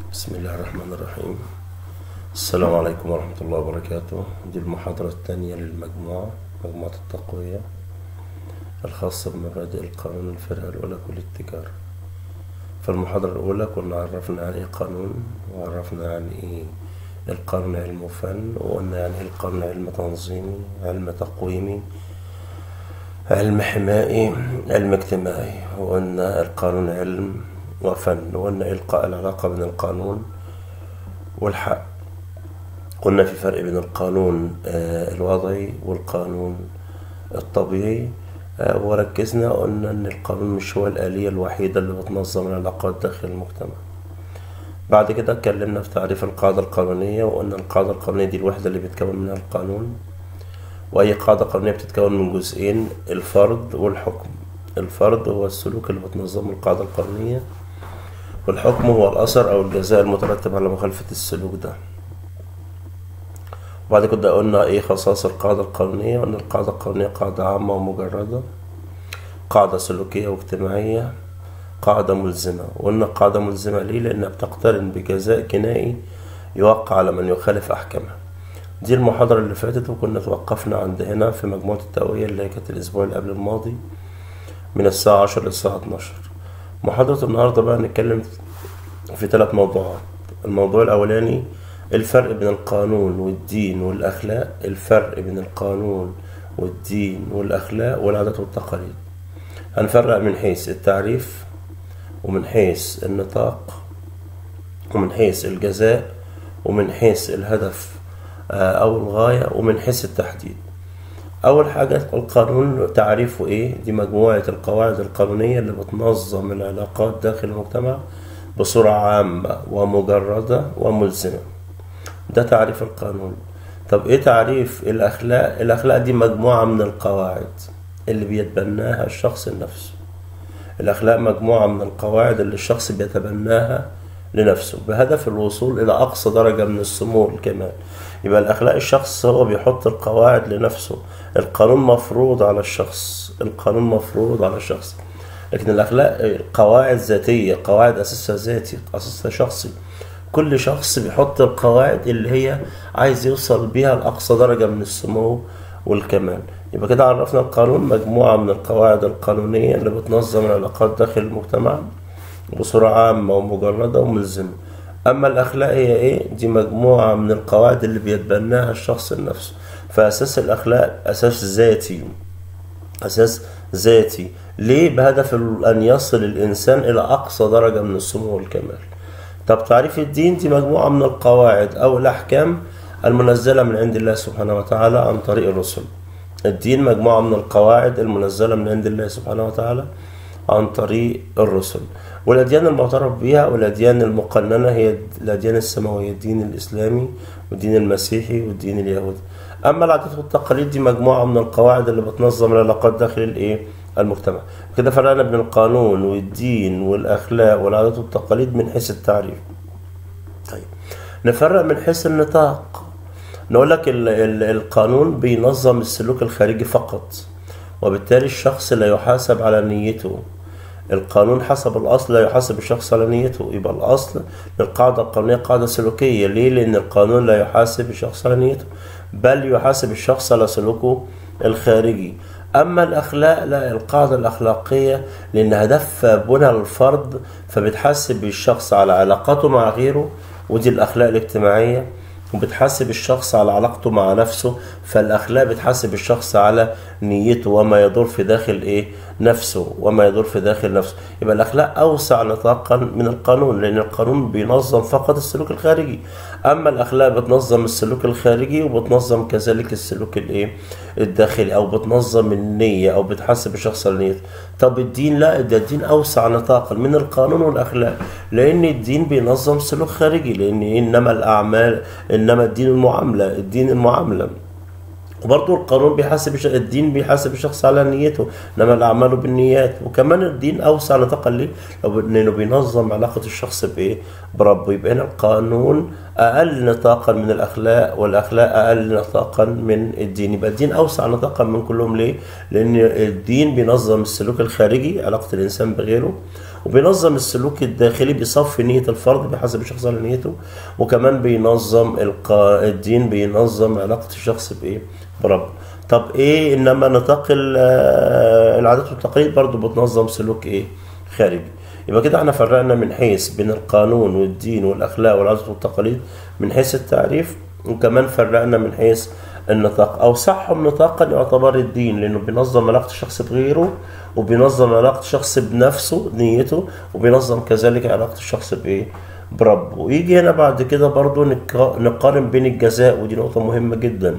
بسم الله الرحمن الرحيم السلام عليكم ورحمة الله وبركاته دي المحاضرة الثانية للمجموعة مجموعة التقوية الخاصة بمبادئ القانون الفرقة الأولى كلية التجارة في المحاضرة الأولى كنا عرفنا عن إيه قانون وعرفنا عن إيه القانون علم وفن وقلنا يعني إيه القانون علم تنظيمي علم تقويمي علم حمائي علم اجتماعي وقلنا القانون علم وفن وقلنا إلقاء العلاقة بين القانون والحق قلنا في فرق بين القانون آه، الوضعي والقانون الطبيعي آه، وركزنا قلنا ان القانون مش هو الآلية الوحيدة اللي بتنظم العلاقات داخل المجتمع بعد كده اتكلمنا في تعريف القاعدة القانونية وقلنا القاعدة القانونية دي الوحدة اللي بيتكون منها القانون وأي قاعدة قانونية بتتكون من جزئين الفرض والحكم الفرض هو السلوك اللي بتنظمه القاعدة القانونية والحكم هو الأثر أو الجزاء المترتب على مخالفة السلوك ده وبعد كده قلنا ايه خصائص القاعدة القانونية قلنا القاعدة القانونية قاعدة عامة ومجردة قاعدة سلوكية واجتماعية قاعدة ملزمة وقلنا قاعدة ملزمة ليه لأنها بتقترن بجزاء جنائي يوقع على من يخالف أحكامها دي المحاضرة اللي فاتت وكنا توقفنا عند هنا في مجموعة التقوية اللي هي كانت الأسبوع اللي قبل الماضي من الساعة عشر للساعة اتناشر محاضرة النهاردة بقى نتكلم في ثلاث موضوعات الموضوع الأولاني الفرق بين القانون والدين والأخلاق الفرق بين القانون والدين والأخلاق والعادات والتقاليد هنفرق من حيث التعريف ومن حيث النطاق ومن حيث الجزاء ومن حيث الهدف آه، أو الغاية ومن حيث التحديد أول حاجة القانون تعريفه إيه؟ دي مجموعة القواعد القانونية اللي بتنظم العلاقات داخل المجتمع بصورة عامة ومجردة وملزمة ده تعريف القانون طب إيه تعريف الأخلاق؟ الأخلاق دي مجموعة من القواعد اللي بيتبناها الشخص لنفسه الأخلاق مجموعة من القواعد اللي الشخص بيتبناها لنفسه بهدف الوصول إلى أقصى درجة من السمو والكمال يبقى الأخلاق الشخص هو بيحط القواعد لنفسه القانون مفروض على الشخص القانون مفروض على الشخص لكن الأخلاق قواعد ذاتية قواعد أساسها ذاتي أساسها شخصي كل شخص بيحط القواعد اللي هي عايز يوصل بيها لأقصى درجة من السمو والكمال يبقى كده عرفنا القانون مجموعة من القواعد القانونية اللي بتنظم العلاقات داخل المجتمع بصورة عامة ومجردة وملزمة أما الأخلاق هي إيه؟ دي مجموعة من القواعد اللي بيتبناها الشخص لنفسه فأساس الأخلاق أساس ذاتي أساس ذاتي ليه بهدف أن يصل الإنسان إلى أقصى درجة من السمو والكمال طب تعريف الدين دي مجموعة من القواعد أو الأحكام المنزلة من عند الله سبحانه وتعالى عن طريق الرسل الدين مجموعة من القواعد المنزلة من عند الله سبحانه وتعالى عن طريق الرسل والأديان المعترف بها والأديان المقننة هي الأديان السماوية الدين الإسلامي والدين المسيحي والدين اليهودي أما العادات والتقاليد دي مجموعة من القواعد اللي بتنظم العلاقات داخل الإيه المجتمع كده فرقنا بين القانون والدين والأخلاق والعادات والتقاليد من حيث التعريف طيب نفرق من حيث النطاق نقول لك ال- ال- القانون بينظم السلوك الخارجي فقط وبالتالي الشخص لا يحاسب على نيته القانون حسب الأصل لا يحاسب الشخص على نيته يبقى الأصل القاعدة القانونية قاعدة سلوكية ليه؟ لأن القانون لا يحاسب الشخص على نيته بل يحاسب الشخص على سلوكه الخارجي أما الأخلاق لا القاعدة الأخلاقية لأن هدفها بنى الفرد فبتحاسب الشخص على علاقاته مع غيره ودي الأخلاق الاجتماعية وبتحاسب الشخص على علاقته مع نفسه فالأخلاق بتحاسب الشخص على نيته وما يدور في داخل إيه نفسه وما يدور في داخل نفسه يبقى الأخلاق أوسع نطاقا من القانون لأن القانون بينظم فقط السلوك الخارجي أما الأخلاق بتنظم السلوك الخارجي وبتنظم كذلك السلوك الإيه الداخلي أو بتنظم النية أو بتحاسب الشخص على نيته طب الدين لا ده الدين أوسع نطاقا من القانون والأخلاق لأن الدين بينظم سلوك خارجي لأن إنما الأعمال إنما الدين المعاملة الدين المعاملة وبرضه القانون بيحاسب الش- الدين بيحاسب الشخص على نيته انما الاعمال بالنيات وكمان الدين اوسع نطاقا ليه؟ لو- لانه بينظم علاقه الشخص بايه؟ بربه يبقى هنا القانون اقل نطاقا من الاخلاق والاخلاق اقل نطاقا من الدين يبقى الدين اوسع نطاقا من كلهم ليه؟ لان الدين بينظم السلوك الخارجي علاقه الانسان بغيره وبينظم السلوك الداخلي بيصفي نية الفرد بحسب الشخص على نيته وكمان بينظم القا... الدين بينظم علاقة الشخص بإيه برب طب إيه إنما نطاق ال- آه، العادات والتقاليد برضو بتنظم سلوك إيه خارجي يبقى كده احنا فرقنا من حيث بين القانون والدين والأخلاق والعادات والتقاليد من حيث التعريف وكمان فرقنا من حيث النطاق أوسعهم نطاقا يعتبر الدين لأنه بينظم علاقة الشخص بغيره وبينظم علاقة الشخص بنفسه نيته وبينظم كذلك علاقة الشخص بإيه بربه ويجي هنا بعد كده برضو نقا- نقارن بين الجزاء ودي نقطة مهمة جدا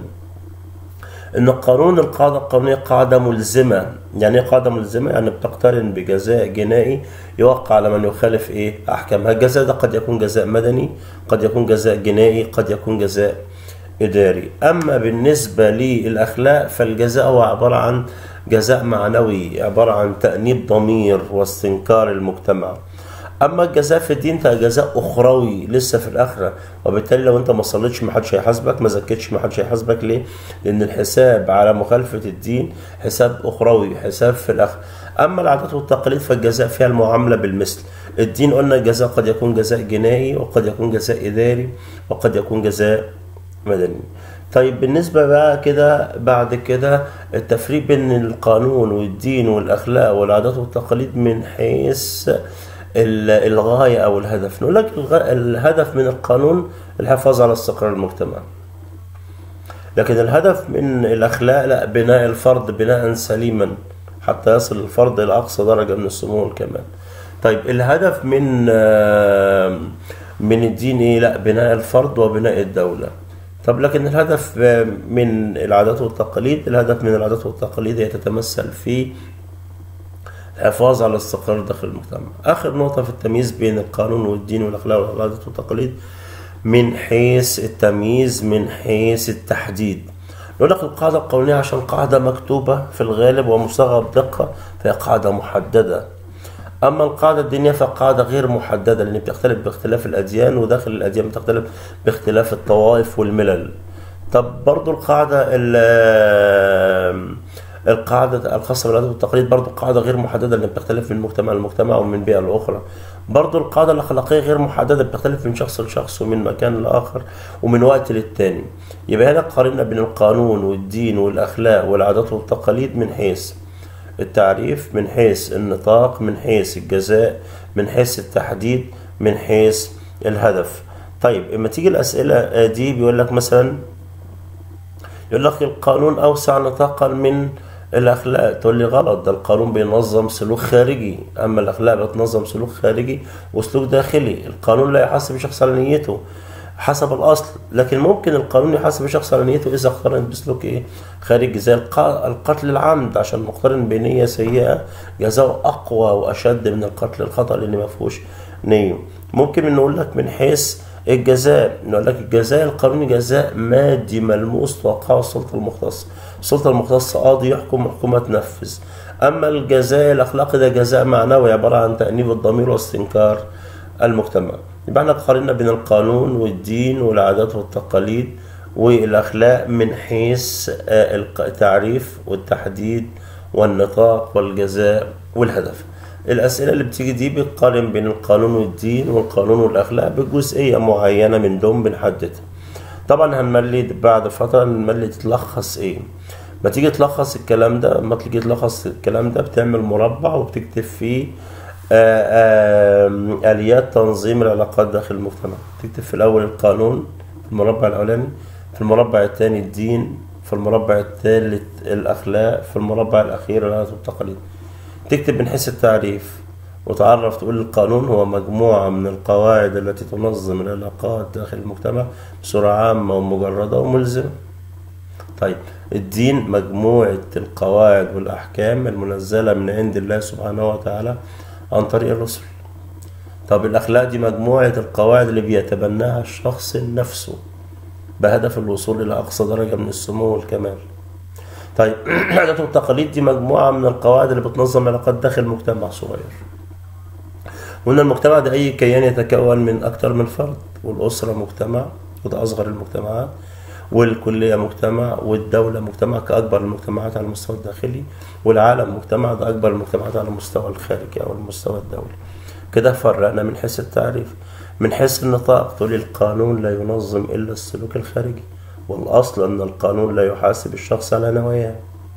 ان قانون القاعده القانونيه قاعده ملزمه يعني ايه قاعده ملزمه يعني بتقترن بجزاء جنائي يوقع على من يخالف ايه احكامها الجزاء ده قد يكون جزاء مدني قد يكون جزاء جنائي قد يكون جزاء اداري اما بالنسبه للاخلاق فالجزاء هو عباره عن جزاء معنوي عباره عن تانيب ضمير واستنكار المجتمع اما الجزاء في الدين فجزاء اخروي لسه في الاخره وبالتالي لو انت ما صليتش ما حدش هيحاسبك ما زكيتش ما حدش هيحاسبك ليه لان الحساب على مخالفه الدين حساب اخروي حساب في الاخره اما العادات والتقاليد فالجزاء فيها المعامله بالمثل الدين قلنا الجزاء قد يكون جزاء جنائي وقد يكون جزاء اداري وقد يكون جزاء مدني طيب بالنسبة بقى كده بعد كده التفريق بين القانون والدين والأخلاق والعادات والتقاليد من حيث ال- الغاية أو الهدف نقول لك الغ- الهدف من القانون الحفاظ على استقرار المجتمع لكن الهدف من الأخلاق لا بناء الفرد بناء سليما حتى يصل الفرد إلى أقصى درجة من السمو والكمال طيب الهدف من آه، من الدين إيه لا بناء الفرد وبناء الدولة طب لكن الهدف آه، من العادات والتقاليد الهدف من العادات والتقاليد هي تتمثل في الحفاظ على الاستقرار داخل المجتمع آخر نقطة في التمييز بين القانون والدين والأخلاق والعادات والتقاليد من حيث التمييز من حيث التحديد نقول لك القاعدة القانونية عشان قاعدة مكتوبة في الغالب ومصاغة بدقة فهي قاعدة محددة أما القاعدة الدينية فقاعدة غير محددة لأن بتختلف باختلاف الأديان وداخل الأديان بتختلف باختلاف الطوائف والملل طب برضو القاعدة ال- القاعدة الخاصة بالعادات والتقاليد برضو قاعدة غير محددة لأن بتختلف من مجتمع لمجتمع ومن بيئة لأخرى برضو القاعدة الأخلاقية غير محددة بتختلف من شخص لشخص ومن مكان لآخر ومن وقت للتاني يبقى هنا قارنا بين القانون والدين والأخلاق والعادات والتقاليد من حيث التعريف من حيث النطاق من حيث الجزاء من حيث التحديد من حيث الهدف طيب اما تيجي الأسئلة دي بيقول لك مثلا يقول لك القانون أوسع نطاقا من الأخلاق تقول لي غلط ده القانون بينظم سلوك خارجي أما الأخلاق بتنظم سلوك خارجي وسلوك داخلي القانون لا يحاسب شخص على نيته حسب الأصل لكن ممكن القانون يحاسب شخص على نيته إذا اقترن بسلوك إيه خارجي زي الق- القتل العمد عشان مقترن بنية سيئة جزاؤه أقوى وأشد من القتل الخطأ لأن ما فيهوش نية ممكن نقول لك من حيث الجزاء نقول لك الجزاء القانوني جزاء مادي ملموس توقعه السلطة المختصة السلطة المختصة قاضي يحكم حكومة تنفذ أما الجزاء الأخلاقي ده جزاء معنوي عبارة عن تأنيب الضمير واستنكار المجتمع يبقى احنا قارنا بين القانون والدين والعادات والتقاليد والأخلاق من حيث آه، الق- التعريف والتحديد والنطاق والجزاء والهدف الأسئلة اللي بتيجي دي بتقارن بين القانون والدين والقانون والأخلاق بجزئية معينة من دول بنحددها طبعا هنملي بعد فترة نملي تلخص ايه ما تيجي تلخص الكلام ده ما تيجي تلخص الكلام ده بتعمل مربع وبتكتب فيه آه، آم، آليات تنظيم العلاقات داخل المجتمع تكتب في الأول القانون في المربع الأولاني في المربع الثاني الدين في المربع الثالث الأخلاق في المربع الأخير العادات والتقاليد تكتب من حيث التعريف وتعرف تقول القانون هو مجموعة من القواعد التي تنظم العلاقات داخل المجتمع بصورة عامة ومجردة وملزمة طيب الدين مجموعة القواعد والأحكام المنزلة من عند الله سبحانه وتعالى عن طريق الرسل طب الأخلاق دي مجموعة القواعد اللي بيتبناها الشخص نفسه بهدف الوصول إلى أقصى درجة من السمو والكمال طيب العادات والتقاليد دي مجموعة من القواعد اللي بتنظم علاقات داخل مجتمع صغير وإن المجتمع ده أي كيان يتكون من أكتر من فرد والأسرة مجتمع وده أصغر المجتمعات والكلية مجتمع والدولة مجتمع كأكبر المجتمعات على المستوى الداخلي والعالم مجتمع ده أكبر المجتمعات على المستوى الخارجي أو المستوى الدولي كده فرقنا من حيث التعريف من حيث النطاق تقول القانون لا ينظم إلا السلوك الخارجي والأصل أن القانون لا يحاسب الشخص على نواياه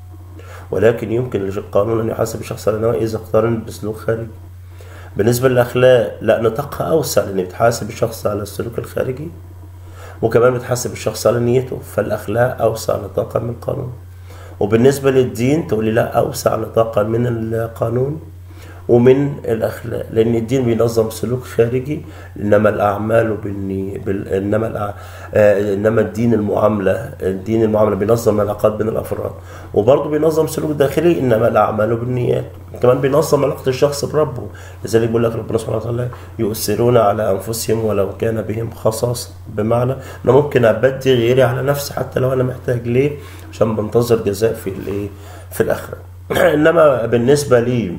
ولكن يمكن للقانون أن يحاسب الشخص على نواياه إذا اقترن بسلوك خارجي بالنسبة للأخلاق لا نطاقها أوسع لأن بتحاسب الشخص على السلوك الخارجي وكمان بتحاسب الشخص على نيته فالأخلاق أوسع نطاقا من القانون وبالنسبة للدين تقولي لا أوسع نطاقا من القانون ومن الأخلاق لأن الدين بينظم سلوك خارجي إنما الأعمال بالني بال... إنما الأع... آه، إنما الدين المعاملة الدين المعاملة بينظم العلاقات بين الأفراد وبرضه بينظم سلوك داخلي إنما الأعمال بالنيات كمان بينظم علاقة الشخص بربه لذلك بيقول لك ربنا سبحانه وتعالى يؤثرون على أنفسهم ولو كان بهم خصاصة بمعنى أنا ممكن أبدي غيري على نفسي حتى لو أنا محتاج ليه عشان بنتظر جزاء في الإيه في الآخرة إنما بالنسبة لي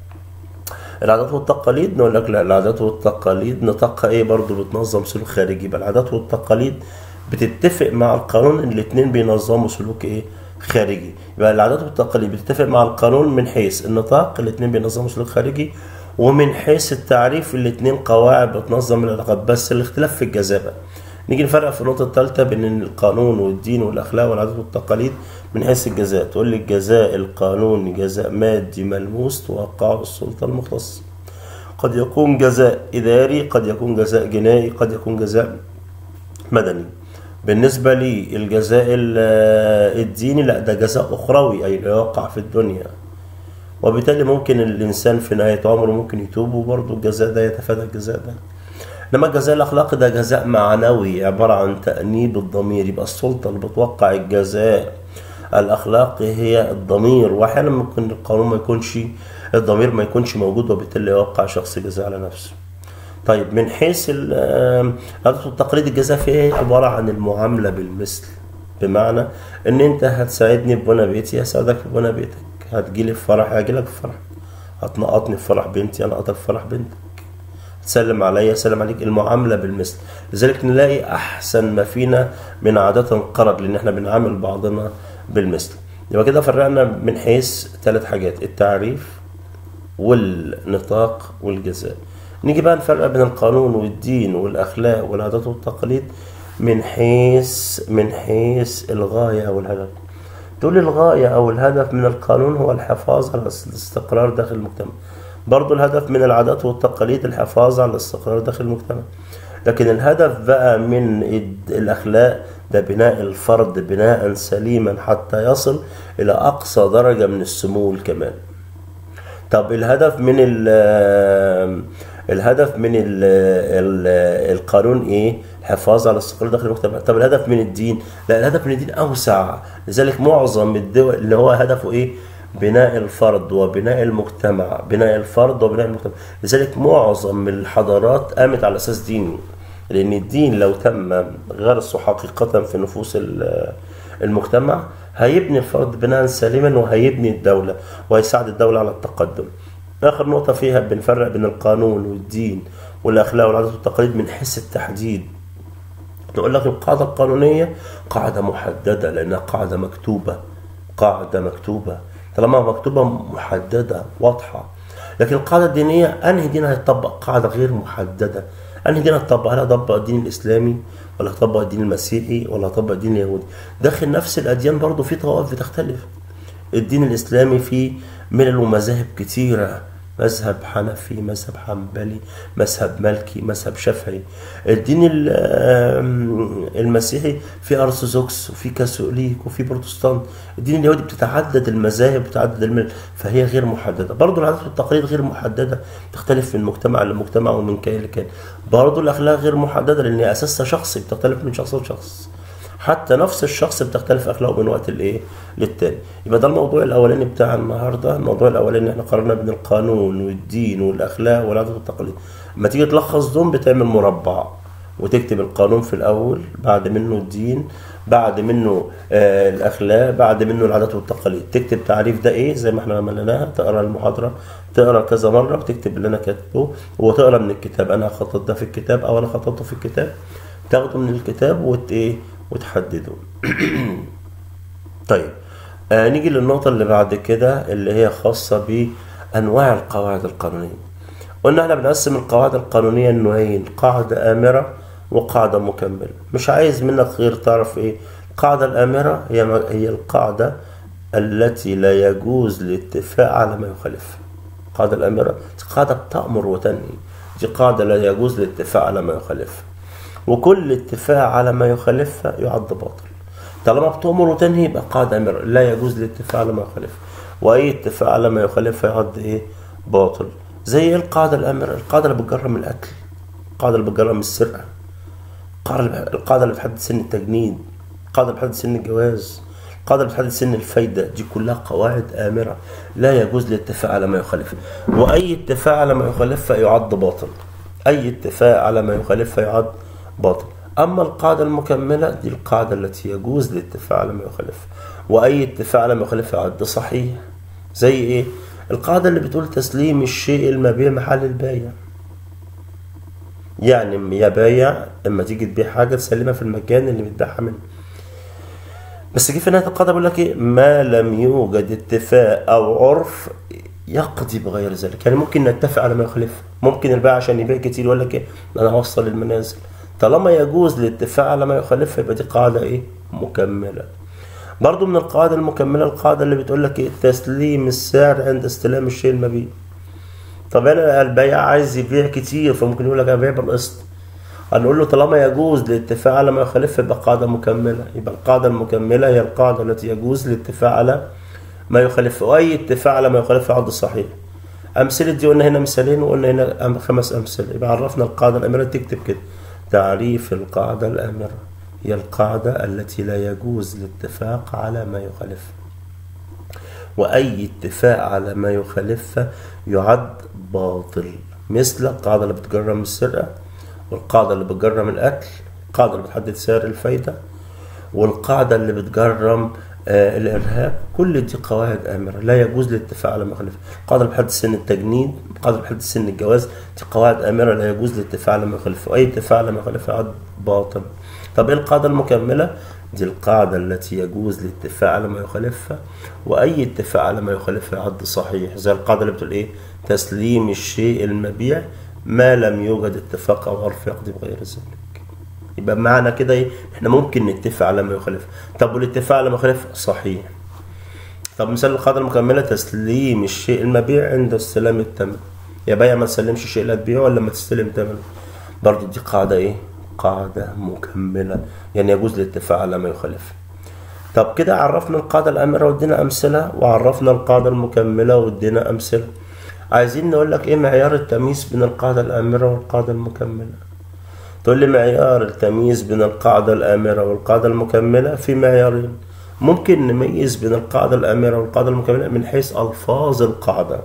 العادات والتقاليد نقول لك لا العادات والتقاليد نطاقها ايه برضو بتنظم سلوك خارجي يبقى العادات والتقاليد بتتفق مع القانون الاتنين بينظموا سلوك ايه خارجي يبقى العادات والتقاليد بتتفق مع القانون من حيث النطاق الاتنين بينظموا سلوك خارجي ومن حيث التعريف الاتنين قواعد بتنظم العلاقات بس الاختلاف في الجزاء بقى نيجي نفرق في النقطة الثالثة بين القانون والدين والأخلاق والعادات والتقاليد من حيث الجزاء تقول لي الجزاء القانوني جزاء مادي ملموس توقعه السلطة المختصة قد يكون جزاء إداري قد يكون جزاء جنائي قد يكون جزاء مدني بالنسبة لي الجزاء ال- الديني لا ده جزاء أخروي أي لا يوقع في الدنيا وبالتالي ممكن الإنسان في نهاية عمره ممكن يتوب وبرضه الجزاء ده يتفادى الجزاء ده انما الجزاء الاخلاقي ده جزاء معنوي عباره عن تانيب الضمير يبقى السلطه اللي بتوقع الجزاء الاخلاقي هي الضمير واحيانا ممكن القانون ما يكونش الضمير ما يكونش موجود وبالتالي يوقع شخص جزاء على نفسه طيب من حيث ال- آم، العادات والتقاليد الجزاء فيها إيه؟ عباره عن المعامله بالمثل بمعنى ان انت هتساعدني في بنى بيتي هساعدك في بنى بيتك هتجيلي في فرح هجيلك في فرح هتنقطني في فرح بنتي انا في فرح بنتك تسلم عليا سلم عليك المعاملة بالمثل لذلك نلاقي أحسن ما فينا من عادات انقرض لأن احنا بنعامل بعضنا بالمثل يبقى كده فرقنا من حيث ثلاث حاجات التعريف والنطاق والجزاء نيجي بقى نفرق بين القانون والدين والأخلاق والعادات والتقاليد من حيث من حيث الغاية أو الهدف تقول الغاية أو الهدف من القانون هو الحفاظ على الاستقرار داخل المجتمع برضو الهدف من العادات والتقاليد الحفاظ على الاستقرار داخل المجتمع لكن الهدف بقى من الد- الأخلاق ده بناء الفرد بناء سليما حتى يصل إلى أقصى درجة من السمو والكمال طب الهدف من ال الهدف من ال ال القانون ايه؟ الحفاظ على الاستقرار داخل المجتمع، طب الهدف من الدين؟ لا الهدف من الدين اوسع، لذلك معظم الدول اللي هو هدفه ايه؟ بناء الفرد وبناء المجتمع، بناء الفرد وبناء المجتمع، لذلك معظم الحضارات قامت على اساس ديني، لان الدين لو تم غرسه حقيقة في نفوس ال- المجتمع هيبني الفرد بناء سليما وهيبني الدولة وهيساعد الدولة على التقدم آخر نقطة فيها بنفرق بين القانون والدين والأخلاق والعادات والتقاليد من حيث التحديد نقول لك القاعدة القانونية قاعدة محددة لأنها قاعدة مكتوبة قاعدة مكتوبة طالما مكتوبة محددة واضحة لكن القاعدة الدينية أنهي دين هيطبق قاعدة غير محددة أنهي دين هتطبق هل هطبق الدين الإسلامي ولا هطبق الدين المسيحي ولا هطبق الدين اليهودي داخل نفس الأديان برضو في طوائف بتختلف الدين الإسلامي فيه ملل ومذاهب كتيرة مذهب حنفي مذهب حنبلي مذهب مالكي مذهب شافعي الدين ال- آم، المسيحي في ارثوذكس وفي كاثوليك وفي بروتستانت الدين اليهودي بتتعدد المذاهب بتتعدد الملل فهي غير محدده برضه العادات والتقاليد غير محدده تختلف من مجتمع لمجتمع ومن كائن لكائن برضه الاخلاق غير محدده لان اساسها شخصي بتختلف من شخص لشخص حتى نفس الشخص بتختلف اخلاقه من وقت الايه للتاني يبقى ده الموضوع الاولاني بتاع النهارده الموضوع الاولاني احنا قارنا بين القانون والدين والاخلاق والعادات والتقاليد لما تيجي تلخص دول بتعمل مربع وتكتب القانون في الاول بعد منه الدين بعد منه آه الاخلاق بعد منه العادات والتقاليد تكتب تعريف ده ايه زي ما احنا عملناها تقرا المحاضره تقرا كذا مره وتكتب اللي انا كاتبه وتقرا من الكتاب انا خططت ده في الكتاب او انا خططته في الكتاب تاخده من الكتاب وت ايه وتحدده طيب آه نيجي للنقطة اللي بعد كده اللي هي خاصة بأنواع القواعد القانونية قلنا احنا بنقسم القواعد القانونية لنوعين قاعدة آمرة وقاعدة مكملة مش عايز منك غير تعرف ايه القاعدة الآمرة هي هي القاعدة التي لا يجوز الاتفاق على ما يخالفها القاعدة الآمرة دي قاعدة بتأمر وتنهي دي قاعدة لا يجوز الاتفاق على ما يخالفها وكل اتفاق على ما يخالفها يعد باطل طالما بتأمر وتنهي يبقى قاعدة آمرة لا يجوز الاتفاق على ما يخالفها وأي اتفاق على ما يخالفها يعد إيه باطل زي إيه القاعدة الآمرة القاعدة اللي بتجرم القتل القاعدة اللي بتجرم السرقة القاعدة القاعدة اللي بتحدد سن التجنيد القاعدة اللي بتحدد سن الجواز القاعدة اللي بتحدد سن الفايدة دي كلها قواعد آمرة لا يجوز الاتفاق على ما يخالفها وأي اتفاق على ما يخالفها يعد باطل أي اتفاق على ما يخالفها يعد باطل أما القاعدة المكملة دي القاعدة التي يجوز الاتفاق على ما يخالفها وأي اتفاق على ما يخالفها يعد صحيح زي إيه؟ القاعدة اللي بتقول تسليم الشيء المبيع محل البايع يعني يا بايع اما تيجي تبيع حاجة تسلمها في المكان اللي بتبيعها منه بس جه في نهاية القاعدة بيقول لك ايه ما لم يوجد اتفاق او عرف يقضي بغير ذلك يعني ممكن نتفق على ما يخالفه ممكن البائع عشان يبيع كتير يقول لك ايه انا هوصل المنازل طالما يجوز الاتفاق على ما يخالفها يبقى دي قاعدة ايه مكملة برضو من القواعد المكملة القاعدة اللي بتقول لك ايه تسليم السعر عند استلام الشيء المبيع طب انا البياع عايز يبيع كتير فممكن يقول لك انا بيع بالقسط هنقول له طالما يجوز الاتفاق على ما يخالفها يبقى قاعدة مكملة يبقى القاعدة المكملة هي القاعدة التي يجوز الاتفاق على ما يخالفها وأي اتفاق على ما يخالفها عرض صحيح أمثلة دي قلنا هنا مثالين وقلنا هنا خمس أمثلة يبقى عرفنا القاعدة الأمرة تكتب كده تعريف القاعدة الأمرة هي القاعدة التي لا يجوز الاتفاق على ما يخالفها وأي اتفاق على ما يخالفها يعد باطل مثل القاعدة اللي بتجرم السرقة والقاعدة اللي بتجرم القتل القاعدة اللي بتحدد سعر الفايدة والقاعدة اللي بتجرم آه الإرهاب كل دي قواعد آمرة لا يجوز الاتفاق على ما يخالفها القاعدة اللي بتحدد سن التجنيد القاعدة اللي بتحدد سن الجواز دي قواعد آمرة لا يجوز الاتفاق على ما يخالفها وأي اتفاق على ما يخالفها يعد باطل طب ايه القاعدة المكملة؟ دي القاعدة التي يجوز الاتفاق على ما يخالفها وأي اتفاق على ما يخالفها يعد صحيح زي القاعدة اللي بتقول إيه؟ تسليم الشيء المبيع ما لم يوجد اتفاق أو عرف يقضي بغير ذلك يبقى معنى كده إيه؟ إحنا ممكن نتفق على ما يخالفها طب والاتفاق على ما يخالفها صحيح طب مثال القاعدة المكملة تسليم الشيء المبيع عند استلام الثمن يا بيع ما تسلمش الشيء اللي هتبيعه ولا لما تستلم ثمنه برضه دي قاعدة إيه؟ قاعدة مكملة يعني يجوز الاتفاق على ما يخالف طب كده عرفنا القاعدة الأمرة وادينا أمثلة وعرفنا القاعدة المكملة وادينا أمثلة عايزين نقول لك إيه معيار التمييز بين القاعدة الأمرة والقاعدة المكملة تقول لي معيار التمييز بين القاعدة الآمرة والقاعدة المكملة في معيارين ممكن نميز بين القاعدة الآمرة والقاعدة المكملة من حيث ألفاظ القاعدة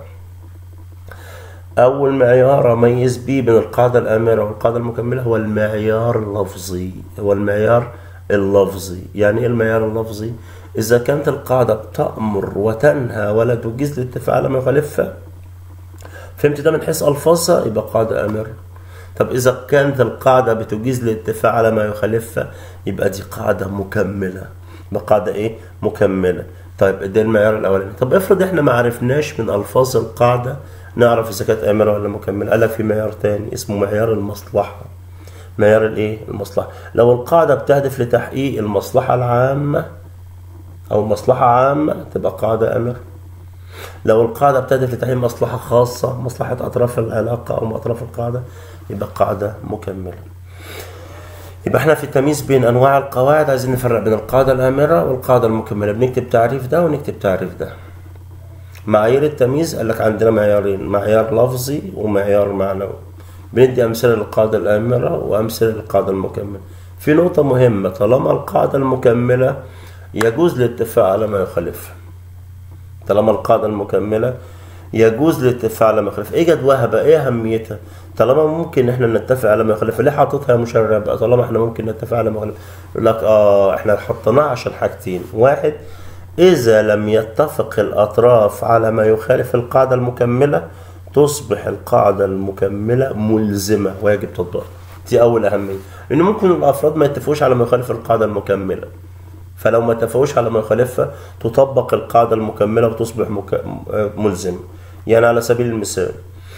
أول معيار أميز بيه بين القاعدة الآمرة والقاعدة المكملة هو المعيار اللفظي هو المعيار اللفظي يعني إيه المعيار اللفظي؟ إذا كانت القاعدة بتأمر وتنهى ولا تجيز الاتفاق على ما يخالفها فهمت ده من حيث ألفاظها يبقى قاعدة آمرة طب إذا كانت القاعدة بتجيز الاتفاق على ما يخالفها يبقى دي قاعدة مكملة يبقى قاعدة إيه؟ مكملة طيب ده المعيار الأولاني طب افرض إحنا ما عرفناش من ألفاظ القاعدة نعرف إذا كانت آمرة ولا مكملة قال لك في معيار تاني اسمه معيار المصلحة معيار الإيه؟ المصلحة لو القاعدة بتهدف لتحقيق المصلحة العامة أو مصلحة عامة تبقى قاعدة آمرة لو القاعدة بتهدف لتحقيق مصلحة خاصة مصلحة أطراف العلاقة أو أطراف القاعدة يبقى قاعدة مكملة يبقى احنا في التمييز بين انواع القواعد عايزين نفرق بين القاعده الامره والقاعده المكمله بنكتب تعريف ده ونكتب تعريف ده معايير التمييز قال لك عندنا معيارين معيار لفظي ومعيار معنوي بندي امثله للقاعده الامره وامثله للقاعده المكمله في نقطه مهمه طالما القاعده المكمله يجوز الاتفاق على ما يخالفها طالما القاعده المكمله يجوز الاتفاق على ما يخالفها ايه جدواها بقى ايه اهميتها طالما ممكن احنا نتفق على ما يخالفها ليه حاططها مشرع بقى طالما احنا ممكن نتفق على ما يخالفها يقول لك اه احنا حطيناها عشان حاجتين واحد إذا لم يتفق الأطراف على ما يخالف القاعدة المكملة تصبح القاعدة المكملة ملزمة ويجب تطبيقها دي أول أهمية لأن ممكن الأفراد ما يتفقوش على ما يخالف القاعدة المكملة فلو ما اتفقوش على ما يخالفها تطبق القاعدة المكملة وتصبح مك... ملزمة يعني على سبيل المثال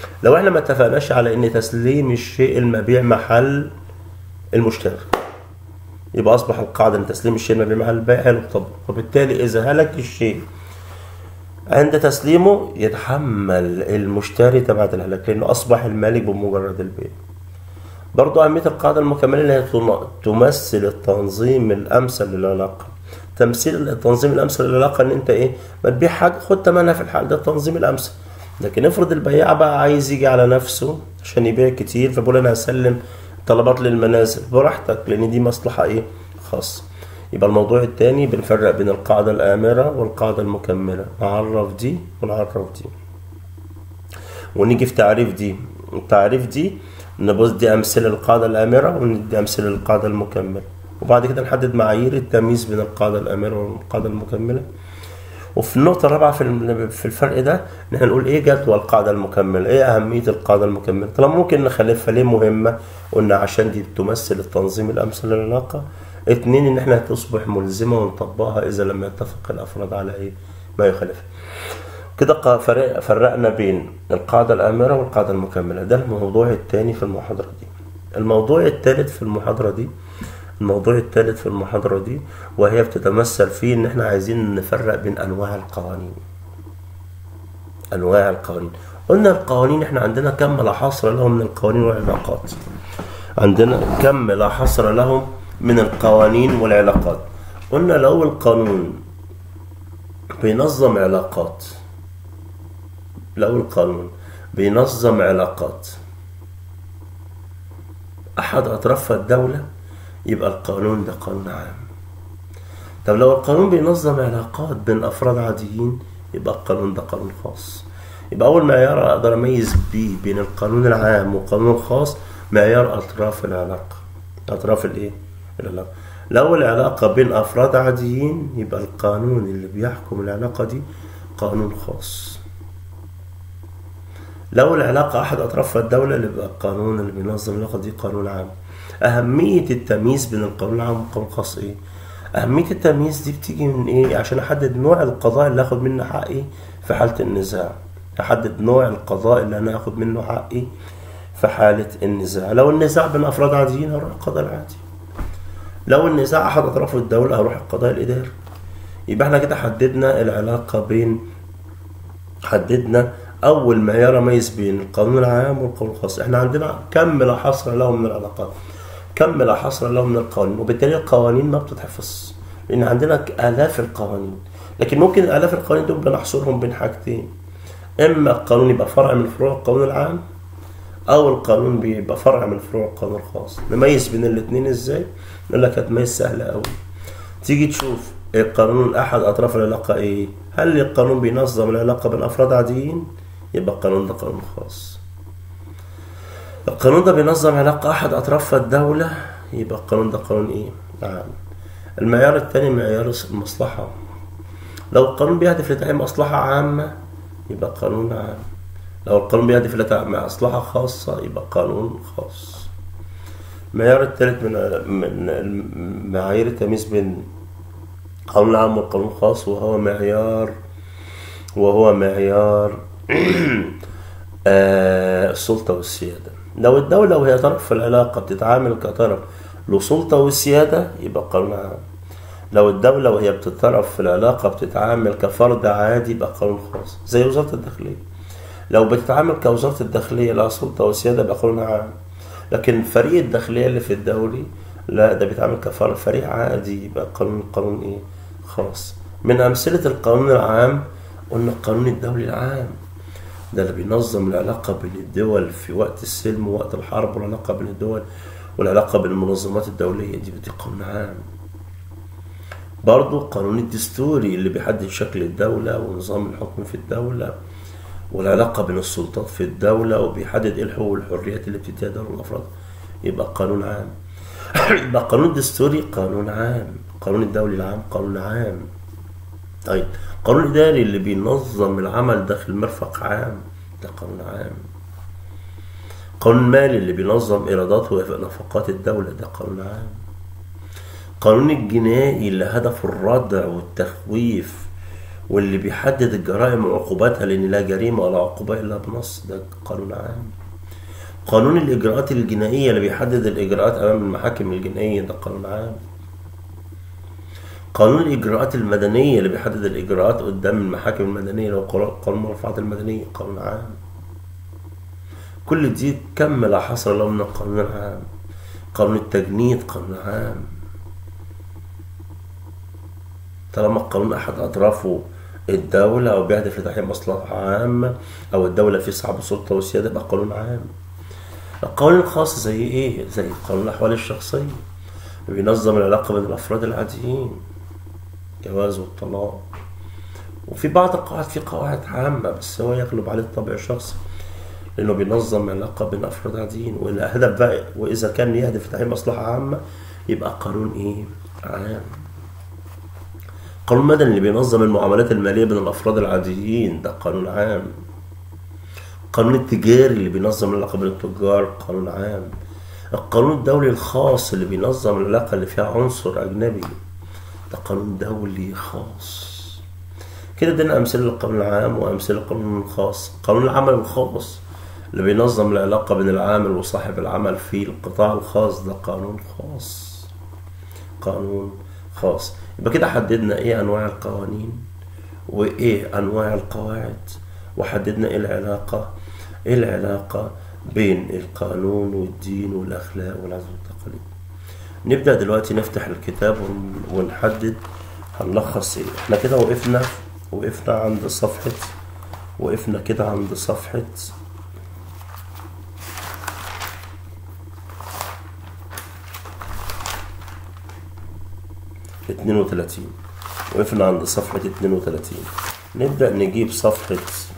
لو احنا ما اتفقناش على ان تسليم الشيء المبيع محل المشتري يبقى اصبح القاعده ان تسليم الشيء المبيع محل البائع هي المطبق وبالتالي اذا هلك الشيء عند تسليمه يتحمل المشتري تبعة الهلاك لانه اصبح المالك بمجرد البيع برضو أهمية القاعدة المكملة اللي هي تمثل التنظيم الأمثل للعلاقة تمثيل التنظيم الأمثل للعلاقة إن أنت إيه ما تبيع حاجة خد تمنها في الحال ده التنظيم الأمثل لكن افرض البياع بقى عايز يجي على نفسه عشان يبيع كتير فبقول أنا هسلم طلبات للمنازل براحتك لأن دي مصلحة إيه خاصة يبقى الموضوع التاني بنفرق بين القاعدة الآمرة والقاعدة المكملة نعرف دي ونعرف دي ونيجي في تعريف دي التعريف دي نبص دي أمثلة للقاعدة الآمرة وندي أمثلة للقاعدة المكملة وبعد كده نحدد معايير التمييز بين القاعدة الآمرة والقاعدة المكملة وفي النقطة الرابعة في في الفرق ده إن احنا نقول إيه جدوى القاعدة المكملة، إيه أهمية القاعدة المكملة؟ طالما ممكن نخلفها ليه مهمة؟ قلنا عشان دي تمثل التنظيم الأمثل للعلاقة. اتنين إن احنا تصبح ملزمة ونطبقها إذا لم يتفق الأفراد على إيه؟ ما يخالفها. كده فرقنا بين القاعدة الآمرة والقاعدة المكملة ده الموضوع الثاني في المحاضرة دي الموضوع الثالث في المحاضرة دي الموضوع الثالث في المحاضرة دي وهي بتتمثل في إن إحنا عايزين نفرق بين أنواع القوانين أنواع القوانين قلنا القوانين إحنا عندنا كم لا حصر لهم من القوانين والعلاقات عندنا كم لا حصر لهم من القوانين والعلاقات قلنا لو القانون بينظم علاقات لو القانون بينظم علاقات أحد أطرافها الدولة يبقى القانون ده قانون عام طب لو القانون بينظم علاقات بين أفراد عاديين يبقى القانون ده قانون خاص يبقى أول معيار أقدر أميز بيه بين القانون العام والقانون الخاص معيار أطراف العلاقة أطراف الإيه؟ العلاقة لو العلاقة بين أفراد عاديين يبقى القانون اللي بيحكم العلاقة دي قانون خاص لو العلاقة أحد أطرافها الدولة اللي بقى القانون اللي بينظم العلاقة دي قانون عام أهمية التمييز بين القانون العام والقانون الخاص إيه؟ أهمية التمييز دي بتيجي من إيه؟ عشان أحدد نوع القضاء اللي آخد منه حقي في حالة النزاع أحدد نوع القضاء اللي أنا آخد منه حقي في حالة النزاع لو النزاع بين أفراد عاديين هروح القضاء العادي لو النزاع أحد أطراف الدولة هروح القضاء الإداري يبقى احنا كده حددنا العلاقة بين حددنا أول معيار أميز بين القانون العام والقانون الخاص احنا عندنا كم لا حصر له من العلاقات كم لا حصر له من القوانين وبالتالي القوانين ما بتتحفظ لأن عندنا آلاف القوانين لكن ممكن آلاف القوانين دول بنحصرهم بين حاجتين إما القانون يبقى فرع من فروع القانون العام أو القانون بيبقى فرع من فروع القانون الخاص نميز بين الاتنين إزاي؟ نقول لك هتميز سهلة أوي تيجي تشوف القانون أحد أطراف العلاقة إيه؟ هل القانون بينظم العلاقة بين أفراد عاديين؟ يبقى القانون ده قانون خاص القانون ده بينظم علاقة أحد أطراف الدولة يبقى القانون ده قانون إيه؟ عام المعيار الثاني معيار المصلحة لو القانون بيهدف لتحقيق مصلحة عامة يبقى قانون عام لو القانون بيهدف لتحقيق مصلحة خاصة يبقى قانون خاص المعيار الثالث من من معايير التمييز بين القانون العام والقانون الخاص وهو معيار وهو معيار السلطة والسيادة لو الدولة وهي طرف في العلاقة بتتعامل كطرف له سلطة وسيادة يبقى قانون عام لو الدولة وهي بتطرف في العلاقة بتتعامل كفرد عادي يبقى قانون خاص زي وزارة الداخلية لو بتتعامل كوزارة الداخلية لها سلطة وسيادة يبقى قانون عام لكن فريق الداخلية اللي في الدولي لا ده بيتعامل كفرد فريق عادي يبقى قانون قانون ايه خاص من أمثلة القانون العام قلنا القانون الدولي العام ده اللي بينظم العلاقة بين الدول في وقت السلم ووقت الحرب والعلاقة بين الدول والعلاقة بين المنظمات الدولية دي بدي قانون عام برضو القانون الدستوري اللي بيحدد شكل الدولة ونظام الحكم في الدولة والعلاقة بين السلطات في الدولة وبيحدد ايه الحقوق والحريات اللي بتديها دولة الأفراد يبقى قانون عام يبقى القانون الدستوري قانون عام القانون الدولي العام قانون عام طيب القانون الإداري اللي بينظم العمل داخل مرفق عام ده قانون عام القانون المالي اللي بينظم إيرادات ونفقات الدولة ده قانون عام القانون الجنائي اللي هدفه الردع والتخويف واللي بيحدد الجرائم وعقوباتها لأن لا جريمة ولا عقوبة إلا بنص ده قانون عام قانون الإجراءات الجنائية اللي بيحدد الإجراءات أمام المحاكم الجنائية ده قانون عام قانون الإجراءات المدنية اللي بيحدد الإجراءات قدام المحاكم المدنية لو قانون المرفوعات المدنية قانون عام كل دي كم لا حصر له من القانون العام قانون التجنيد قانون عام طالما القانون أحد أطرافه الدولة أو بيهدف لتحقيق مصلحة عامة أو الدولة في صعب سلطة وسيادة يبقى قانون عام القوانين الخاصة زي إيه؟ زي قانون الأحوال الشخصية بينظم العلاقة بين الأفراد العاديين جواز والطلاق وفي بعض القواعد في قواعد عامة بس هو يغلب عليه الطابع الشخصي لأنه بينظم علاقة بين أفراد عاديين والهدف بقى وإذا كان يهدف لتحقيق مصلحة عامة يبقى قانون إيه؟ عام قانون مدني اللي بينظم المعاملات المالية بين الأفراد العاديين ده قانون عام القانون التجاري اللي بينظم العلاقة بين التجار قانون عام القانون الدولي الخاص اللي بينظم العلاقة اللي فيها عنصر أجنبي ده قانون دولي خاص كده ادينا أمثلة للقانون العام وأمثلة للقانون الخاص قانون العمل الخاص اللي بينظم العلاقة بين العامل وصاحب العمل في القطاع الخاص ده قانون خاص قانون خاص يبقى كده حددنا ايه انواع القوانين وايه انواع القواعد وحددنا ايه العلاقة ايه العلاقة بين القانون والدين والاخلاق والعادات والتقاليد نبدأ دلوقتي نفتح الكتاب ونحدد هنلخص ايه احنا كده وقفنا وقفنا عند صفحة وقفنا كده عند صفحة اتنين وتلاتين وقفنا عند صفحة اتنين وتلاتين نبدأ نجيب صفحة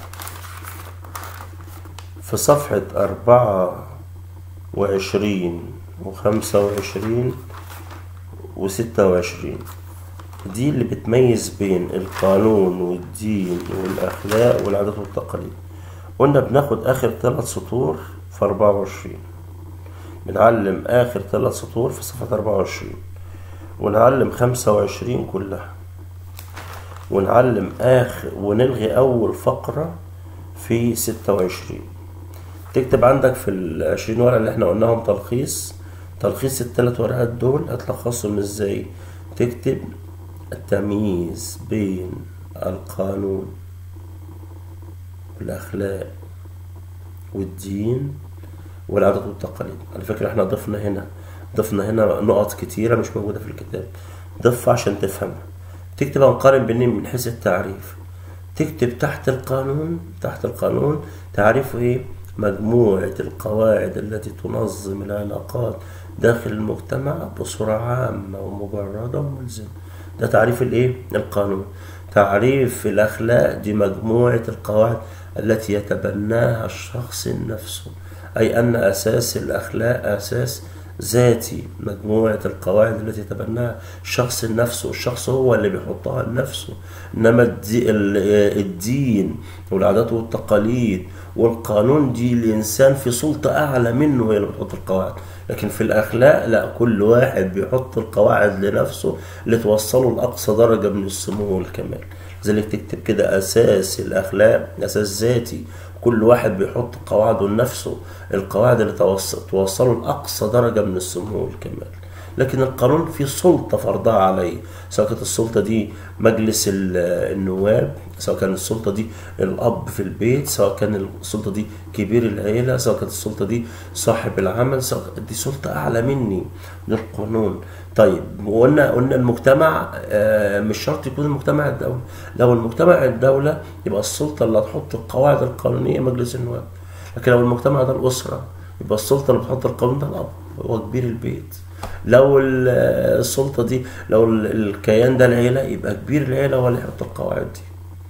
في صفحة أربعة وعشرين وخمسة وعشرين وستة وعشرين دي اللي بتميز بين القانون والدين والأخلاق والعادات والتقاليد قلنا بناخد آخر ثلاث سطور في أربعة وعشرين بنعلم آخر ثلاث سطور في صفحة أربعة وعشرين ونعلم خمسة وعشرين كلها ونعلم آخر ونلغي أول فقرة في ستة وعشرين تكتب عندك في العشرين ورقة اللي احنا قلناهم تلخيص تلخيص التلات ورقات دول هتلخصهم ازاي تكتب التمييز بين القانون والأخلاق والدين والعادات والتقاليد على فكرة احنا ضفنا هنا ضفنا هنا نقط كتيرة مش موجودة في الكتاب ضفها عشان تفهمها تكتب هنقارن بينهم من حيث التعريف تكتب تحت القانون تحت القانون تعريفه ايه مجموعة القواعد التي تنظم العلاقات داخل المجتمع بصورة عامة ومجردة وملزمة ده تعريف الايه القانون تعريف الأخلاق دي مجموعة القواعد التي يتبناها الشخص نفسه أي أن أساس الأخلاق أساس ذاتي مجموعة القواعد التي يتبناها الشخص نفسه الشخص هو اللي بيحطها لنفسه إنما الدين والعادات والتقاليد والقانون دي الإنسان في سلطة أعلى منه هي اللي بتحط القواعد لكن في الأخلاق لا كل واحد بيحط القواعد لنفسه اللي توصله لأقصى درجة من السمو والكمال لذلك تكتب كده أساس الأخلاق أساس ذاتي كل واحد بيحط قواعده لنفسه القواعد اللي توصله لأقصى درجة من السمو والكمال لكن القانون فيه سلطة فرضها عليه سواء كانت السلطة دي مجلس النواب سواء كانت السلطة دي الأب في البيت سواء كان السلطة دي كبير العيلة سواء كانت السلطة دي صاحب العمل سواء دي سلطة أعلى مني للقانون طيب وقلنا قلنا المجتمع مش شرط يكون المجتمع الدولة لو المجتمع الدولة يبقى السلطة اللي هتحط القواعد القانونية مجلس النواب لكن لو المجتمع ده الأسرة يبقى السلطة اللي بتحط القانون ده الأب هو كبير البيت لو السلطة دي لو الكيان ده العيلة يبقى كبير العيلة هو اللي يحط القواعد دي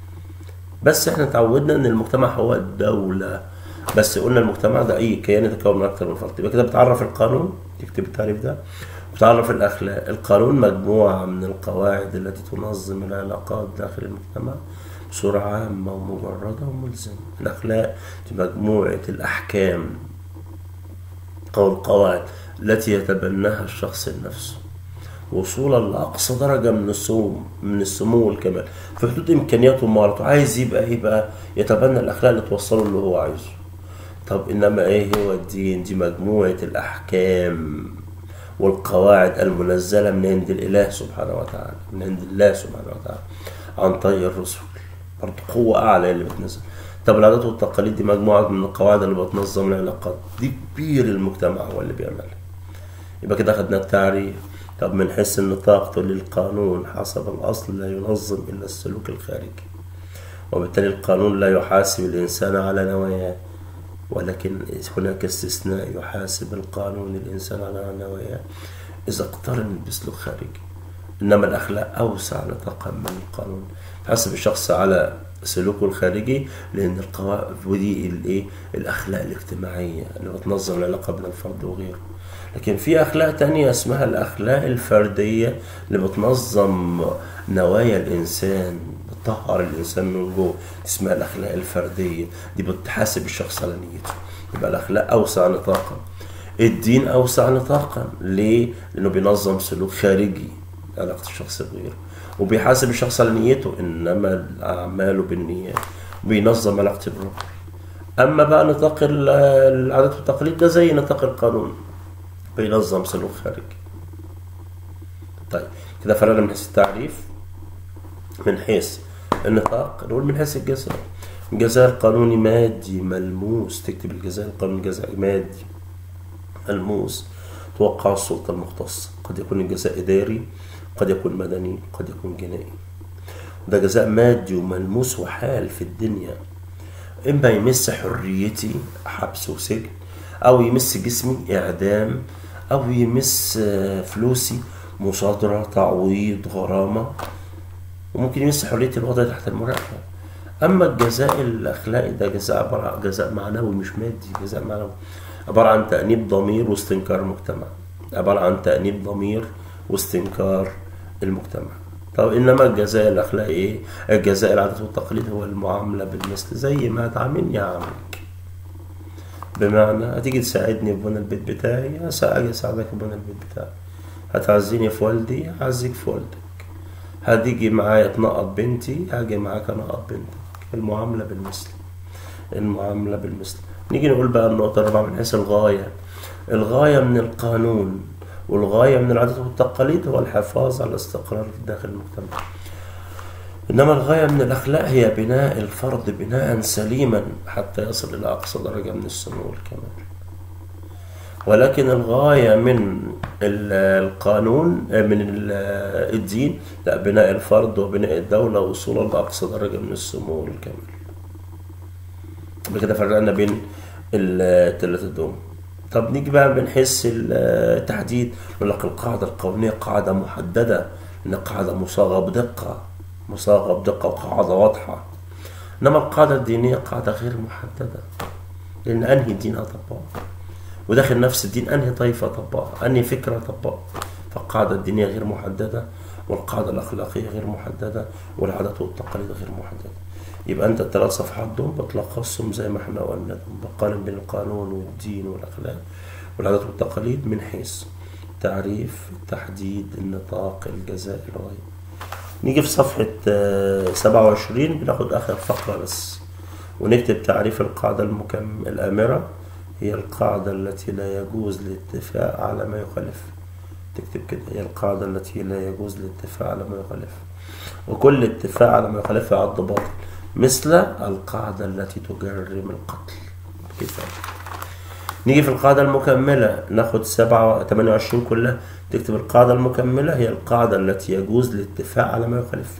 بس احنا اتعودنا ان المجتمع هو الدولة بس قلنا المجتمع ده اي كيان يتكون من اكتر من فرد يبقى كده بتعرف القانون تكتب التعريف ده بتعرف الاخلاق القانون مجموعة من القواعد التي تنظم العلاقات داخل المجتمع بصورة عامة ومجردة وملزمة الأخلاق دي مجموعة الأحكام أو القواعد التي يتبناها الشخص نفسه وصولا لاقصى درجه من السمو من السمو والكمال في حدود امكانياته ومهاراته عايز يبقى ايه بقى يتبنى الاخلاق اللي توصله اللي هو عايزه طب انما ايه هو الدين دي مجموعه الاحكام والقواعد المنزله من عند الاله سبحانه وتعالى من عند الله سبحانه وتعالى عن طريق الرسل برضه قوه اعلى اللي بتنزل طب العادات والتقاليد دي مجموعه من القواعد اللي بتنظم العلاقات دي كبير المجتمع هو اللي بيعملها يبقى كده خدنا التعريف طب من حيث النطاق للقانون حسب الأصل لا ينظم إلا السلوك الخارجي وبالتالي القانون لا يحاسب الإنسان على نواياه ولكن هناك استثناء يحاسب القانون الإنسان على نواياه إذا اقترن بسلوك خارجي إنما الأخلاق أوسع نطاقا من القانون تحاسب الشخص على سلوكه الخارجي لأن القواعد ودي الإيه الأخلاق الاجتماعية اللي بتنظم العلاقة بين الفرد وغيره لكن في أخلاق تانية اسمها الأخلاق الفردية اللي بتنظم نوايا الإنسان بتطهر الإنسان من جوه اسمها الأخلاق الفردية دي بتحاسب الشخص على نيته يبقى الأخلاق أوسع نطاقا الدين أوسع نطاقا ليه؟ لأنه بينظم سلوك خارجي علاقة الشخص بغيره وبيحاسب الشخص على نيته إنما الأعمال بالنيات بينظم علاقته بربه أما بقى نطاق العادات والتقاليد ده زي نطاق القانون بينظم سلوك خارجي طيب كده فرقنا من حيث التعريف من حيث النطاق نقول من حيث الجزاء الجزاء القانوني مادي ملموس تكتب الجزاء القانوني جزاء مادي ملموس توقع السلطة المختصة قد يكون الجزاء إداري قد يكون مدني قد يكون جنائي ده جزاء مادي وملموس وحال في الدنيا إما يمس حريتي حبس وسجن أو يمس جسمي إعدام أو يمس فلوسي مصادرة تعويض غرامة وممكن يمس حرية الوضع تحت المراقبة أما الجزاء الأخلاقي ده جزاء عبارة عن جزاء معنوي مش مادي جزاء معنوي عبارة عن تأنيب ضمير واستنكار المجتمع عبارة عن تأنيب ضمير واستنكار المجتمع طب انما الجزاء الاخلاقي ايه الجزاء العادات والتقاليد هو المعامله بالمثل زي ما تعاملني اعاملك بمعنى هتيجي تساعدني في بنى البيت بتاعي هاجي اساعدك في بنى البيت بتاعي هتعزيني في والدي هعزيك في والدك هتيجي معايا تنقط بنتي هاجي معاك انقط بنتك المعامله بالمثل المعامله بالمثل نيجي نقول بقى النقطه الرابعه من حيث الغايه الغايه من القانون والغاية من العادات والتقاليد هو الحفاظ على الاستقرار في داخل المجتمع إنما الغاية من الأخلاق هي بناء الفرد بناء سليما حتى يصل إلى أقصى درجة من السمو والكمال ولكن الغاية من القانون من الدين لا بناء الفرد وبناء الدولة وصولا لأقصى درجة من السمو والكمال بكده فرقنا بين الثلاثة دول طب نيجي بقى من حيث التحديد نقول لك القاعدة القانونية قاعدة محددة إن قاعدة مصاغة بدقة مصاغة بدقة وقاعدة واضحة إنما القاعدة الدينية قاعدة غير محددة لأن أنهي دين أطبقها وداخل نفس الدين أنهي طائفة طبقها أنهي فكرة طبقها فالقاعدة الدينية غير محددة والقاعدة الأخلاقية غير محددة والعادات والتقاليد غير محددة يبقى انت الثلاث صفحات دول بتلخصهم زي ما احنا قلنا بقارن بين القانون والدين والاخلاق والعادات والتقاليد من حيث تعريف تحديد النطاق الجزاء الغاية نيجي في صفحة سبعة وعشرين بناخد آخر فقرة بس ونكتب تعريف القاعدة المكم الآمرة هي القاعدة التي لا يجوز الاتفاق على ما يخالف تكتب كده هي القاعدة التي لا يجوز الاتفاق على ما يخالف وكل اتفاق على ما يخالفها عض باطل مثل القاعدة التي تجرم القتل كفاية نيجي في القاعدة المكملة ناخد سبعة تمانية وعشرين كلها تكتب القاعدة المكملة هي القاعدة التي يجوز الاتفاق على ما يخالف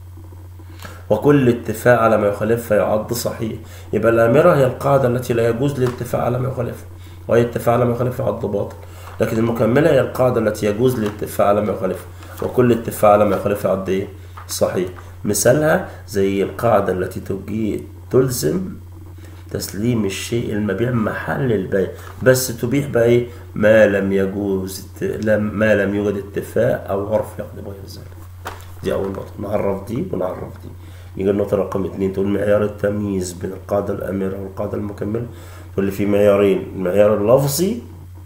وكل اتفاق على ما يخالف يعد صحيح يبقى الآمرة هي القاعدة التي لا يجوز الاتفاق على ما يخالف وأي اتفاق على ما يخالف يعد باطل لكن المكملة هي القاعدة التي يجوز الاتفاق على ما يخالف وكل اتفاق على ما يخالف يعد ايه صحيح مثالها زي القاعدة التي تجي تلزم تسليم الشيء المبيع محل البيع بس تبيح بقى ايه ما لم يجوز ما لم يوجد اتفاق او عرف يقضي بغير ذلك دي اول نقطة نعرف دي ونعرف دي يجي النقطة رقم اتنين تقول معيار التمييز بين القاعدة الأميرة والقاعدة المكملة تقول لي في معيارين المعيار اللفظي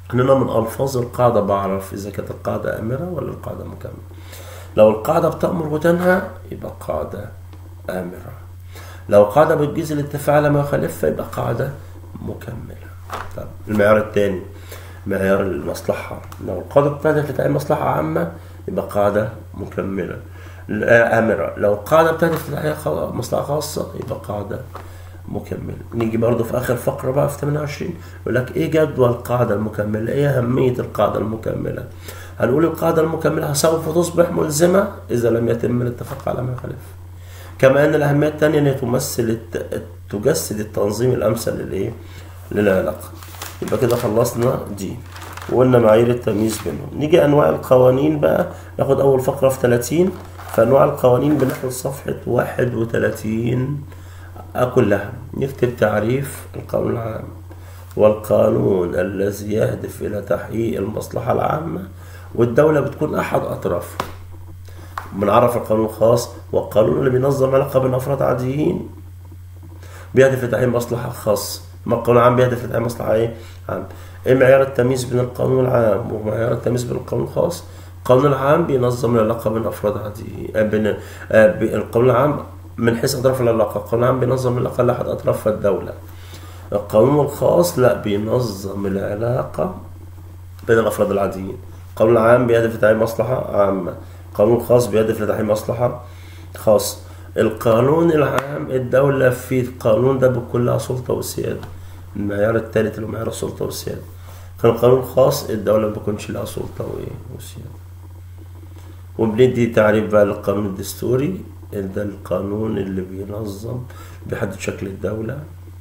ان انا من الفاظ القاعده بعرف اذا كانت القاعده امره ولا القاعده مكمله لو القاعده بتامر وتنهى يبقى قاعده امره لو قاعده بتجيز الاتفاق على ما يخالفها يبقى قاعده مكمله طب المعيار الثاني معيار المصلحه لو القاعده بتاعتها بتاعت مصلحه عامه يبقى قاعده مكمله امره لو القاعده بتاعتها بتاعت مصلحه خاصه يبقى قاعده مكمل نيجي برضو في اخر فقره بقى في 28 يقول لك ايه جدوى القاعده المكمله ايه اهميه القاعده المكمله هنقول القاعده المكمله سوف تصبح ملزمه اذا لم يتم الاتفاق على ما يخالف كما ان الاهميه الثانيه ان هي تمثل الت... تجسد التنظيم الامثل للايه للعلاقه يبقى كده خلصنا دي وقلنا معايير التمييز بينهم نيجي انواع القوانين بقى ناخد اول فقره في 30 فانواع القوانين بناخد صفحه 31 كلها نكتب تعريف القانون العام والقانون الذي يهدف إلى تحقيق المصلحة العامة والدولة بتكون أحد أطرافه بنعرف القانون الخاص والقانون اللي بينظم علاقة بين أفراد عاديين بيهدف لتحقيق مصلحة خاصة ما القانون العام بيهدف لتحقيق مصلحة إيه؟ عام إيه معيار التمييز بين القانون العام ومعيار التمييز بين القانون الخاص القانون العام بينظم العلاقة بين أفراد عاديين بين القانون العام من حيث أطراف العلاقة القانون العام بينظم العلاقة لأحد أطرافها الدولة القانون الخاص لا بينظم العلاقة بين الأفراد العاديين القانون العام بيهدف لتحقيق مصلحة عامة القانون الخاص بيهدف لتحقيق مصلحة خاصة القانون العام الدولة في القانون ده بيكون لها سلطة وسيادة المعيار الثالث اللي هو معيار السلطة والسيادة كان القانون الخاص الدولة ما بيكونش لها سلطة وسيادة وبندي تعريف بقى للقانون الدستوري ده القانون اللي بينظم بيحدد شكل الدولة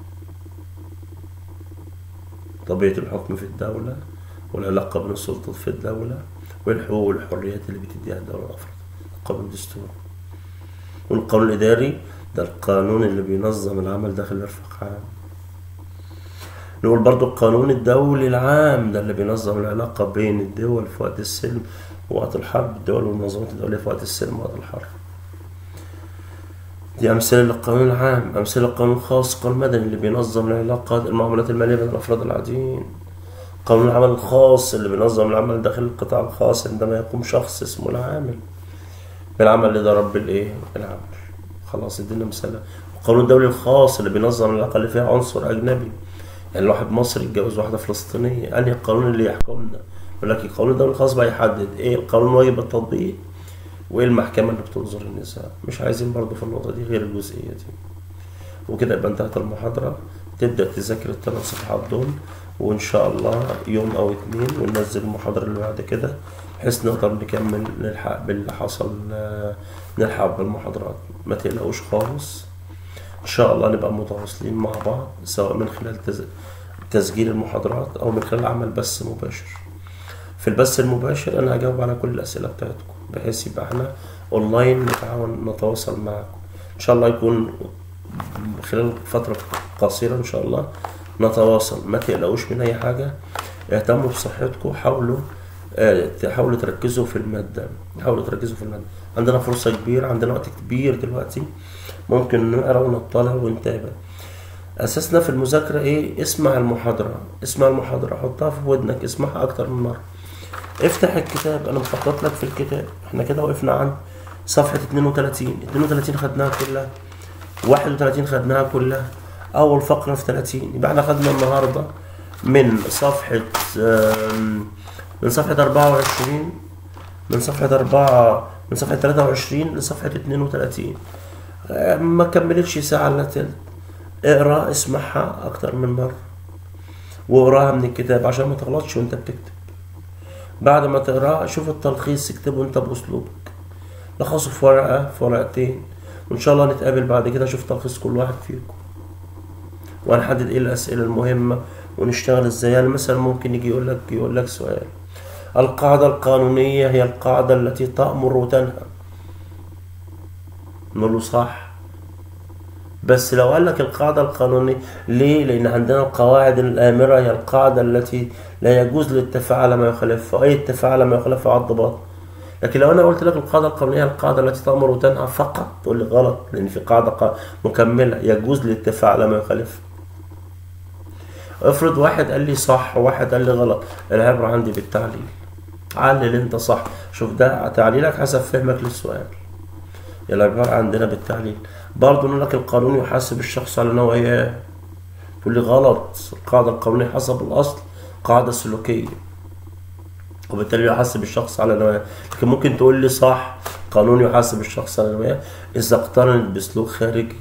طبيعة الحكم في الدولة والعلاقة بين السلطات في الدولة والحقوق والحريات اللي بتديها الدولة الأفراد القانون الدستوري والقانون الإداري ده القانون اللي بينظم العمل داخل الرفاق عام نقول برضو القانون الدولي العام ده اللي بينظم العلاقة بين الدول في وقت السلم ووقت الحرب الدول والمنظمات الدولية في وقت السلم ووقت الحرب دي أمثلة للقانون العام أمثلة للقانون الخاص القانون المدني اللي بينظم العلاقات المعاملات المالية بين الأفراد العاديين قانون العمل الخاص اللي بينظم العمل داخل القطاع الخاص عندما يقوم شخص اسمه العامل بالعمل اللي ده رب الايه العمل خلاص ادينا مثال القانون الدولي الخاص اللي بينظم العلاقة اللي فيها عنصر أجنبي يعني واحد مصري يتجوز واحدة فلسطينية أنهي القانون اللي يحكمنا يقول لك القانون الدولي الخاص بقى يحدد ايه القانون واجب التطبيق وايه المحكمة اللي بتنظر النزاع مش عايزين برضو في النقطة دي غير الجزئية دي وكده يبقى انتهت المحاضرة تبدأ تذاكر الثمان صفحات دول وإن شاء الله يوم أو اتنين وننزل المحاضرة اللي بعد كده بحيث نقدر نكمل نلحق باللي حصل نلحق بالمحاضرات ما تقلقوش خالص إن شاء الله نبقى متواصلين مع بعض سواء من خلال تسجيل المحاضرات أو من خلال عمل بث مباشر في البث المباشر أنا هجاوب على كل الأسئلة بتاعتكم بحيث يبقى احنا اونلاين نتعاون نتواصل معكم ان شاء الله يكون خلال فترة قصيرة ان شاء الله نتواصل ما تقلقوش من اي حاجة اهتموا بصحتكم حاولوا اه تحاولوا تركزوا في المادة حاولوا تركزوا في المادة عندنا فرصة كبيرة عندنا وقت كبير دلوقتي ممكن نقرا ونطلع ونتابع اساسنا في المذاكرة ايه اسمع المحاضرة اسمع المحاضرة حطها في ودنك اسمعها اكتر من مرة افتح الكتاب انا مخطط لك في الكتاب احنا كده وقفنا عند صفحة 32 32 خدناها كلها 31 خدناها كلها اول فقرة في 30 يبقى احنا خدنا النهاردة من صفحة من صفحة 24 من صفحة 4 من صفحة 23 لصفحة 32 ما كملتش ساعة الا تلت اقرا اسمعها اكتر من مرة واقراها من الكتاب عشان ما تغلطش وانت بتكتب بعد ما تقراه شوف التلخيص اكتبه انت باسلوبك لخصه في ورقة في ورقتين وان شاء الله نتقابل بعد كده اشوف تلخيص كل واحد فيكم وهنحدد ايه الاسئلة المهمة ونشتغل ازاي يعني مثلا ممكن يجي يقول لك يقول لك سؤال القاعدة القانونية هي القاعدة التي تأمر وتنهى نقول له صح بس لو قال لك القاعدة القانونية ليه؟ لأن عندنا القواعد الآمرة هي القاعدة التي لا يجوز الاتفاق على ما يخالفها أي اتفاق على ما يخالفها على الضباط لكن لو أنا قلت لك القاعدة القانونية هي القاعدة التي تأمر وتنهى فقط تقول لي غلط لأن في قاعدة مكملة يجوز الاتفاق على ما يخالفها افرض واحد قال لي صح وواحد قال لي غلط العبرة عندي بالتعليل علل انت صح شوف ده تعليلك حسب فهمك للسؤال العبارة عندنا بالتعليل برضه نقول لك القانون يحاسب الشخص على نوعياه تقول لي غلط القاعدة القانونية حسب الأصل قاعدة سلوكية وبالتالي يحاسب الشخص على نوعية لكن ممكن تقول لي صح قانون يحاسب الشخص على نوعية إذا اقترنت بسلوك خارجي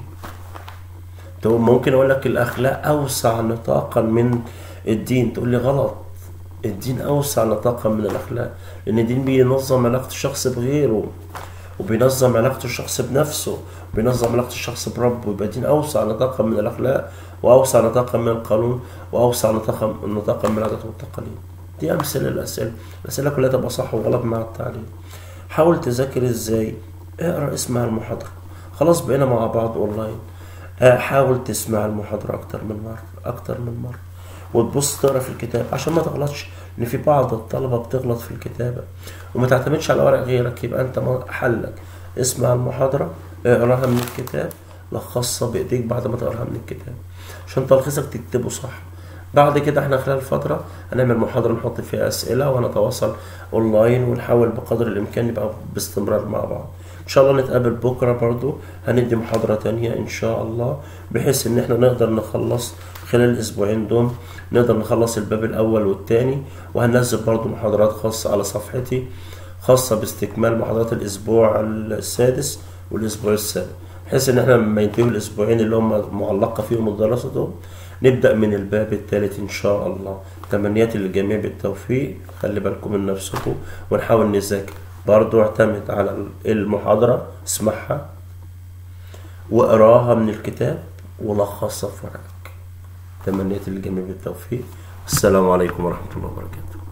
تقول ممكن أقول لك الأخلاق أوسع نطاقا من الدين تقول لي غلط الدين أوسع نطاقا من الأخلاق لأن الدين بينظم علاقة الشخص بغيره وبينظم علاقة الشخص بنفسه وبينظم علاقة الشخص بربه يبقى الدين أوسع نطاقا من الأخلاق وأوسع نطاقا من القانون وأوسع نطاقا نطاقا من العادات والتقاليد دي أمثلة الأسئلة الأسئلة كلها تبقى صح وغلط مع التعليم حاول تذاكر إزاي اقرأ اسمع المحاضرة خلاص بقينا مع بعض أونلاين حاول تسمع المحاضرة أكتر من مرة أكتر من مرة وتبص تقرا في الكتاب عشان ما تغلطش ان في بعض الطلبه بتغلط في الكتابه وما تعتمدش على ورق غيرك يبقى انت حلك اسمع المحاضره اقراها من الكتاب لخصها بايديك بعد ما تقراها من الكتاب عشان تلخيصك تكتبه صح بعد كده احنا خلال فترة هنعمل محاضرة نحط فيها أسئلة وهنتواصل أونلاين ونحاول بقدر الإمكان نبقى باستمرار مع بعض إن شاء الله نتقابل بكرة برضو هندي محاضرة تانية إن شاء الله بحيث إن احنا نقدر نخلص خلال الأسبوعين دول نقدر نخلص الباب الأول والتاني وهننزل برضو محاضرات خاصة على صفحتي خاصة باستكمال محاضرات الأسبوع السادس والأسبوع السابع بحيث إن احنا لما ينتهوا الأسبوعين اللي هم معلقة فيهم الدراسة دول نبدأ من الباب الثالث إن شاء الله تمنياتي للجميع بالتوفيق خلي بالكم من نفسكم ونحاول نذاكر برضو اعتمد على المحاضرة اسمعها واقراها من الكتاب ولخصها في ورقك تمنياتي للجميع بالتوفيق السلام عليكم ورحمة الله وبركاته